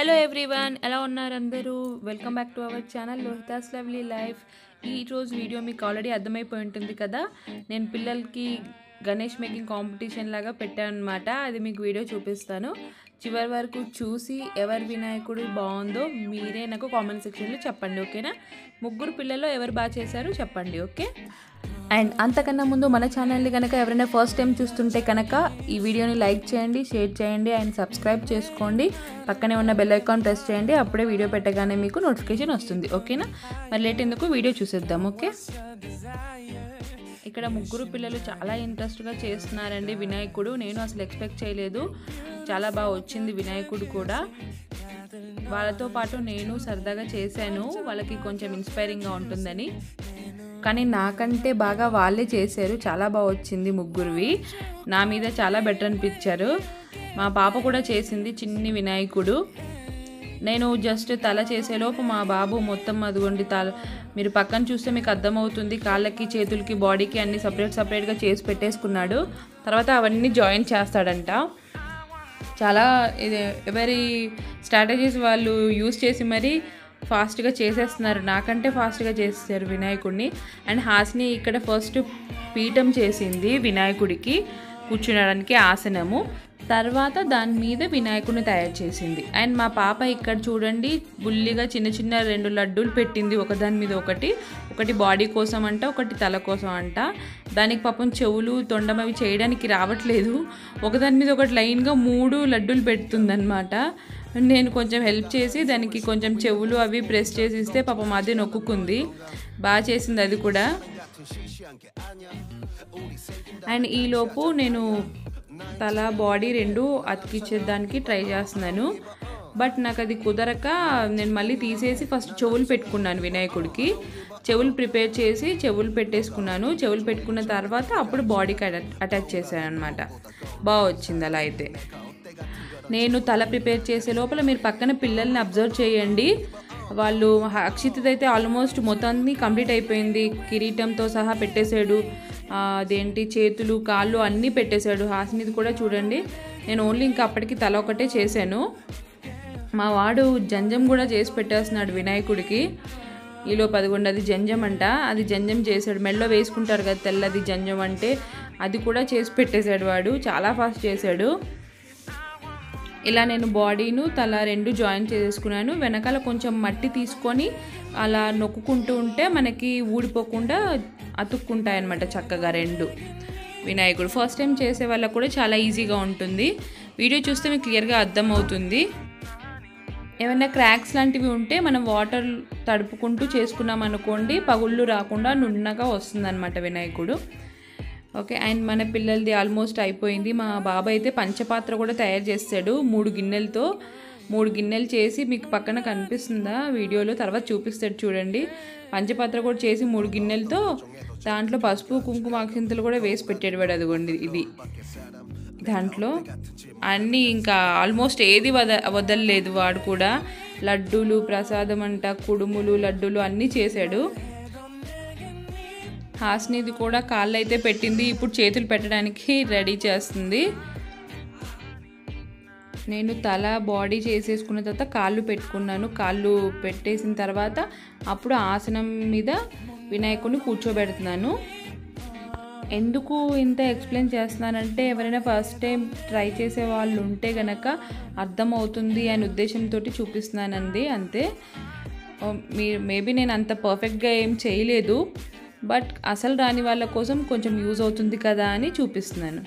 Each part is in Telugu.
హలో ఎవ్రీవన్ ఎలా ఉన్నారు అందరూ welcome back to our channel Lohitha's lovely life ఈ రోజు వీడియో మీకు ఆల్రెడీ అర్థమైపోయి ఉంటుంది కదా నేను పిల్లలకి గణేష్ మేకింగ్ కాంపిటీషన్ లాగా పెట్టాను అనమాట అది మీకు వీడియో చూపిస్తాను చివరి వరకు చూసి ఎవరి వినాయకుడు బాగుందో మీరే నాకు కామెంట్ సెక్షన్లో చెప్పండి ఓకేనా ముగ్గురు పిల్లలు ఎవరు బాగా చేశారు చెప్పండి ఓకే అండ్ అంతకన్నా ముందు మన ఛానల్ని కనుక ఎవరైనా ఫస్ట్ టైం చూస్తుంటే కనుక ఈ వీడియోని లైక్ చేయండి షేర్ చేయండి అండ్ సబ్స్క్రైబ్ చేసుకోండి పక్కనే ఉన్న బెల్ ఐకాన్ ప్రెస్ చేయండి అప్పుడే వీడియో పెట్టగానే మీకు నోటిఫికేషన్ వస్తుంది ఓకేనా మరి లేట్ ఎందుకు వీడియో చూసేద్దాం ఓకే ఇక్కడ ముగ్గురు పిల్లలు చాలా ఇంట్రెస్ట్గా చేస్తున్నారండి వినాయకుడు నేను అసలు ఎక్స్పెక్ట్ చేయలేదు చాలా బాగా వచ్చింది వినాయకుడు కూడా వాళ్ళతో పాటు నేను సరదాగా చేశాను వాళ్ళకి కొంచెం ఇన్స్పైరింగ్గా ఉంటుందని కానీ నాకంటే బాగా వాళ్ళే చేశారు చాలా బాగా వచ్చింది ముగ్గురువి నా మీద చాలా బెటర్ అనిపించారు మా పాప కూడా చేసింది చిన్ని వినాయకుడు నేను జస్ట్ తల చేసేలోపు మా బాబు మొత్తం అదిగోండి తల మీరు పక్కన చూస్తే మీకు అర్థమవుతుంది కాళ్ళకి చేతులకి బాడీకి అన్ని సపరేట్ సపరేట్గా చేసి పెట్టేసుకున్నాడు తర్వాత అవన్నీ జాయిన్ చేస్తాడంట చాలా ఇది ఎవరి స్ట్రాటజీస్ వాళ్ళు యూస్ చేసి మరీ ఫాస్ట్గా చేసేస్తున్నారు నాకంటే ఫాస్ట్గా చేసేసారు వినాయకుడిని అండ్ హాస్ని ఇక్కడ ఫస్ట్ పీఠం చేసింది వినాయకుడికి కూర్చునడానికి ఆసనము తర్వాత దాని మీద వినాయకుడిని తయారు చేసింది అండ్ మా పాప ఇక్కడ చూడండి బుల్లిగా చిన్న చిన్న రెండు లడ్డూలు పెట్టింది ఒకదాని మీద ఒకటి ఒకటి బాడీ కోసం అంట ఒకటి తల కోసం అంట దానికి పాపం చెవులు తొండం అవి చేయడానికి రావట్లేదు ఒకదాని మీద ఒకటి లైన్గా మూడు లడ్డూలు పెడుతుందన్నమాట నేను కొంచెం హెల్ప్ చేసి దానికి కొంచెం చెవులు అవి ప్రెస్ చేసి ఇస్తే పాపం అదే నొక్కుంది బాగా చేసింది అది కూడా అండ్ ఈలోపు నేను తల బాడీ రెండు అతికించేదానికి ట్రై చేస్తున్నాను బట్ నాకు అది కుదరక నేను మళ్ళీ తీసేసి ఫస్ట్ చెవులు పెట్టుకున్నాను వినాయకుడికి చెవులు ప్రిపేర్ చేసి చెవులు పెట్టేసుకున్నాను చెవులు పెట్టుకున్న తర్వాత అప్పుడు బాడీకి అటాచ్ చేశాను అనమాట బాగా వచ్చింది అలా అయితే నేను తల ప్రిపేర్ చేసే లోపల మీరు పక్కన పిల్లల్ని అబ్జర్వ్ చేయండి వాళ్ళు అక్షిత్ అయితే ఆల్మోస్ట్ మొత్తాన్ని కంప్లీట్ అయిపోయింది కిరీటంతో సహా పెట్టేశాడు అదేంటి చేతులు కాళ్ళు అన్నీ పెట్టేశాడు హాసినిది కూడా చూడండి నేను ఓన్లీ ఇంకా అప్పటికి తల ఒకటే చేశాను మా వాడు జంజం కూడా చేసి పెట్టేస్తున్నాడు వినాయకుడికి ఈలో పదకొండు అది జంజం అంట అది జంజం చేశాడు మెడలో వేసుకుంటారు కదా తెల్లది జంజం అంటే అది కూడా చేసి పెట్టేశాడు వాడు చాలా ఫాస్ట్ చేశాడు ఇలా నేను బాడీను తల రెండు జాయిన్ చేసుకున్నాను వెనకాల కొంచెం మట్టి తీసుకొని అలా నొక్కుంటూ ఉంటే మనకి ఊడిపోకుండా అతుక్కుంటాయి అనమాట చక్కగా రెండు వినాయకుడు ఫస్ట్ టైం చేసే వాళ్ళకు కూడా చాలా ఈజీగా ఉంటుంది వీడియో చూస్తే మీకు క్లియర్గా అర్థమవుతుంది ఏమైనా క్రాక్స్ లాంటివి ఉంటే మనం వాటర్ తడుపుకుంటూ చేసుకున్నాం అనుకోండి పగుళ్ళు రాకుండా నున్నగా వస్తుందన్నమాట వినాయకుడు ఓకే అండ్ మన పిల్లలది ఆల్మోస్ట్ అయిపోయింది మా బాబాయ్ అయితే పంచపాత్ర కూడా తయారు చేస్తాడు మూడు గిన్నెలతో మూడు గిన్నెలు చేసి మీకు పక్కన కనిపిస్తుందా వీడియోలో తర్వాత చూపిస్తాడు చూడండి పంచపాత్ర కూడా చేసి మూడు గిన్నెలతో దాంట్లో పసుపు కుంకుమ అక్షింతలు కూడా వేసి పెట్టాడు వాడు అదిగోండి ఇది దాంట్లో అన్నీ ఇంకా ఆల్మోస్ట్ ఏది వద వదలలేదు వాడు కూడా లడ్డూలు ప్రసాదం అంట కుడుములు లడ్డూలు అన్నీ చేశాడు హాస్నిది కూడా కాళ్ళు అయితే పెట్టింది ఇప్పుడు చేతులు పెట్టడానికి రెడీ చేస్తుంది నేను తల బాడీ చేసేసుకున్న తర్వాత కాళ్ళు పెట్టుకున్నాను కాళ్ళు పెట్టేసిన తర్వాత అప్పుడు ఆసనం మీద వినాయకుడిని కూర్చోబెడుతున్నాను ఎందుకు ఇంత ఎక్స్ప్లెయిన్ చేస్తున్నానంటే ఎవరైనా ఫస్ట్ టైం ట్రై చేసే వాళ్ళు ఉంటే గనక అర్థమవుతుంది అనే ఉద్దేశంతో చూపిస్తున్నానండి అంతే మీరు మేబీ నేను అంత పర్ఫెక్ట్గా ఏం చేయలేదు బట్ అసలు రాని వాళ్ళ కోసం కొంచెం యూజ్ అవుతుంది కదా అని చూపిస్తున్నాను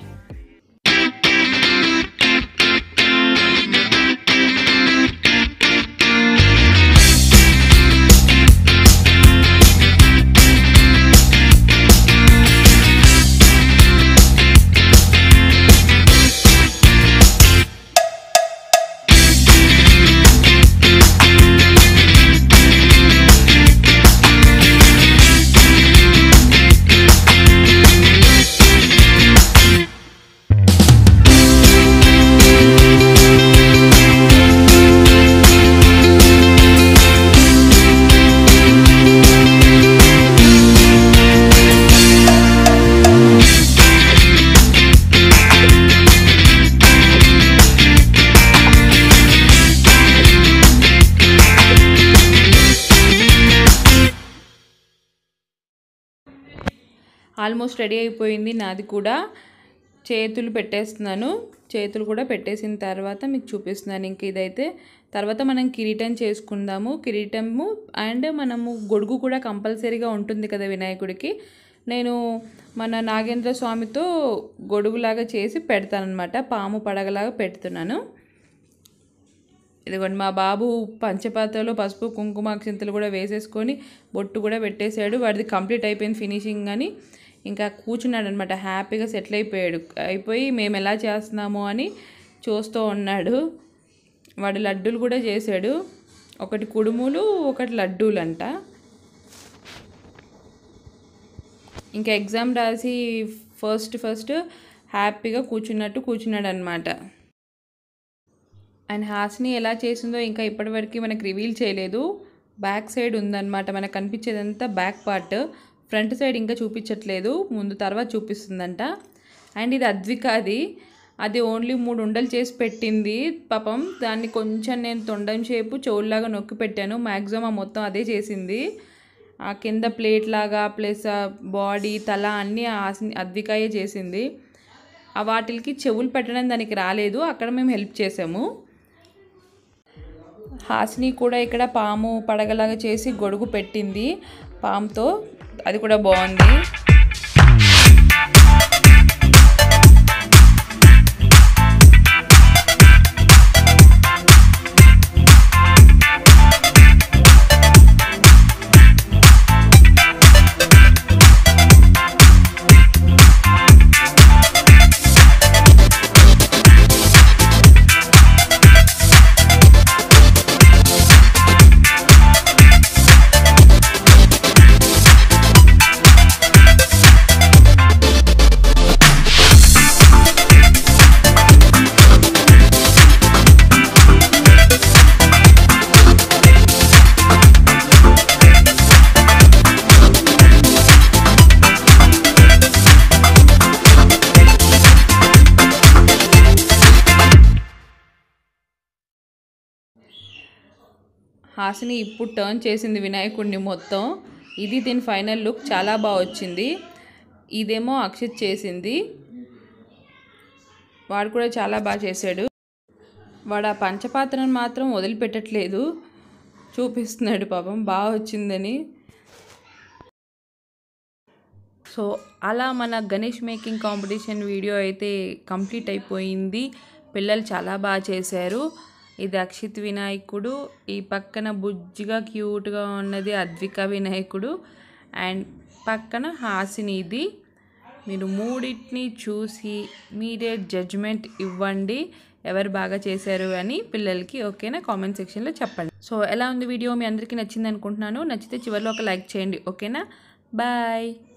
ఆల్మోస్ట్ రెడీ అయిపోయింది నాది కూడా చేతులు పెట్టేస్తున్నాను చేతులు కూడా పెట్టేసిన తర్వాత మీకు చూపిస్తున్నాను ఇంక ఇదైతే తర్వాత మనం కిరీటం చేసుకుందాము కిరీటము అండ్ మనము గొడుగు కూడా కంపల్సరీగా ఉంటుంది కదా వినాయకుడికి నేను మన నాగేంద్ర స్వామితో గొడుగులాగా చేసి పెడతానమాట పాము పడగలాగా పెడుతున్నాను ఇదిగోండి మా బాబు పంచపాత్రలో పసుపు కుంకుమ అక్షింతలు కూడా వేసేసుకొని బొట్టు కూడా పెట్టేశాడు వాడిది కంప్లీట్ అయిపోయింది ఫినిషింగ్ అని ఇంకా కూర్చున్నాడు అనమాట హ్యాపీగా సెటిల్ అయిపోయాడు అయిపోయి మేము ఎలా చేస్తున్నామో అని చూస్తూ ఉన్నాడు వాడు లడ్డూలు కూడా చేశాడు ఒకటి కుడుములు ఒకటి లడ్డూలు అంట ఇంకా ఎగ్జామ్ రాసి ఫస్ట్ ఫస్ట్ హ్యాపీగా కూర్చున్నట్టు కూర్చున్నాడు అనమాట అండ్ హాస్ని ఎలా చేసిందో ఇంకా ఇప్పటివరకు మనకు రివీల్ చేయలేదు బ్యాక్ సైడ్ ఉందన్నమాట మనకు కనిపించేదంతా బ్యాక్ పార్ట్ ఫ్రంట్ సైడ్ ఇంకా చూపించట్లేదు ముందు తర్వాత చూపిస్తుందంట అండ్ ఇది అద్వికాది అది ఓన్లీ మూడు ఉండలు చేసి పెట్టింది పాపం దాన్ని కొంచెం నేను తొండం షేపు చెవుల్లాగా నొక్కి పెట్టాను మ్యాక్సిమం ఆ మొత్తం అదే చేసింది ఆ కింద ప్లేట్ లాగా ప్లస్ బాడీ తల అన్నీ ఆసి- అద్వికాయే చేసింది ఆ వాటికి చెవులు పెట్టడం దానికి రాలేదు అక్కడ మేము హెల్ప్ చేసాము హాసిని కూడా ఇక్కడ పాము పడగలాగా చేసి గొడుగు పెట్టింది పాముతో అది కూడా బాగుంది హాసిని ఇప్పుడు టర్న్ చేసింది వినాయకుడిని మొత్తం ఇది దీని ఫైనల్ లుక్ చాలా బాగా వచ్చింది ఇదేమో అక్షిత్ చేసింది వాడు కూడా చాలా బాగా చేశాడు వాడు ఆ పంచపాత్రను మాత్రం వదిలిపెట్టట్లేదు చూపిస్తున్నాడు పాపం బాగా వచ్చిందని సో అలా మన గణేష్ మేకింగ్ కాంపిటీషన్ వీడియో అయితే కంప్లీట్ అయిపోయింది పిల్లలు చాలా బాగా చేశారు ఇది అక్షిత్ వినాయకుడు ఈ పక్కన బుజ్జిగా క్యూట్గా ఉన్నది అద్విక వినాయకుడు అండ్ పక్కన హాసిని ఇది మీరు మూడింటిని చూసి మీరే జడ్జ్మెంట్ ఇవ్వండి ఎవరు బాగా చేశారు అని పిల్లలకి ఓకేనా కామెంట్ సెక్షన్లో చెప్పండి సో ఎలా ఉంది వీడియో మీ అందరికీ నచ్చింది అనుకుంటున్నాను నచ్చితే చివరిలో ఒక లైక్ చేయండి ఓకేనా బాయ్